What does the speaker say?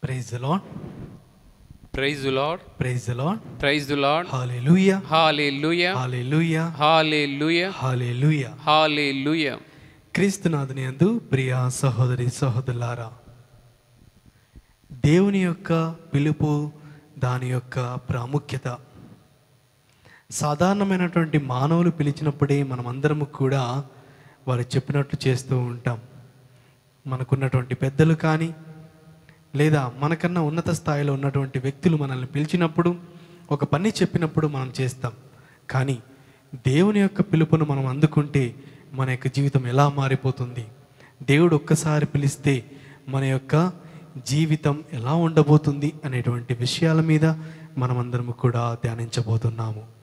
praise the lord praise the lord praise the lord praise the lord hallelujah hallelujah hallelujah hallelujah hallelujah hallelujah క్రీస్తునాథుని యందు ప్రియ సహోదరి సహోదరులారా దేవుని యొక్క పిలుపు దాని యొక్క ప్రాముఖ్యత సాధారణమైనటువంటి మానవులు పిలిచినప్పుడే మనమందరము కూడా వారు చెప్పినట్లు చేస్తూ ఉంటాం మనకున్నటువంటి పెద్దలు కానీ లేదా మనకన్నా ఉన్నత స్థాయిలో ఉన్నటువంటి వ్యక్తులు మనల్ని పిలిచినప్పుడు ఒక పని చెప్పినప్పుడు మనం చేస్తాం కానీ దేవుని యొక్క పిలుపును మనం అందుకుంటే మన యొక్క జీవితం ఎలా మారిపోతుంది దేవుడు ఒక్కసారి పిలిస్తే మన యొక్క జీవితం ఎలా ఉండబోతుంది అనేటువంటి విషయాల మీద మనమందరం కూడా ధ్యానించబోతున్నాము